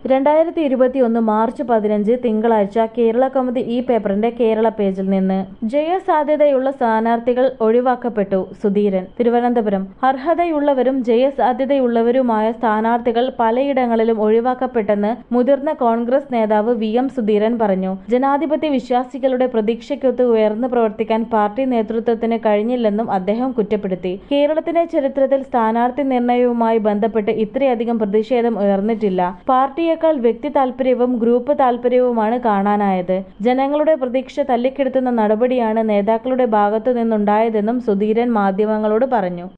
രണ്ടായിരത്തി ഇരുപത്തിയൊന്ന് മാർച്ച് പതിനഞ്ച് തിങ്കളാഴ്ച കേരള കൗമുദി ഈ പേപ്പറിന്റെ കേരള പേജിൽ നിന്ന് ജയസാധ്യതയുള്ള സ്ഥാനാർത്ഥികൾ ഒഴിവാക്കപ്പെട്ടു സുധീരൻ തിരുവനന്തപുരം അർഹതയുള്ളവരും ജയസാധ്യതയുള്ളവരുമായ സ്ഥാനാർത്ഥികൾ പലയിടങ്ങളിലും ഒഴിവാക്കപ്പെട്ടെന്ന് മുതിർന്ന കോൺഗ്രസ് നേതാവ് വി എം സുധീരൻ പറഞ്ഞു ജനാധിപത്യ വിശ്വാസികളുടെ പ്രതീക്ഷയ്ക്കൊത്ത് ഉയർന്നു പ്രവർത്തിക്കാൻ പാർട്ടി നേതൃത്വത്തിന് കഴിഞ്ഞില്ലെന്നും അദ്ദേഹം കുറ്റപ്പെടുത്തി കേരളത്തിന്റെ ചരിത്രത്തിൽ സ്ഥാനാർത്ഥി നിർണയവുമായി ബന്ധപ്പെട്ട് ഇത്രയധികം പ്രതിഷേധം ഉയർന്നിട്ടില്ല പാർട്ടിയേക്കാൾ വ്യക്തി താൽപര്യവും ഗ്രൂപ്പ് താൽപര്യവുമാണ് കാണാനായത് ജനങ്ങളുടെ പ്രതീക്ഷ തല്ലിക്കെടുത്തുന്ന നടപടിയാണ് നേതാക്കളുടെ ഭാഗത്തു നിന്നുണ്ടായതെന്നും സുധീരൻ മാധ്യമങ്ങളോട് പറഞ്ഞു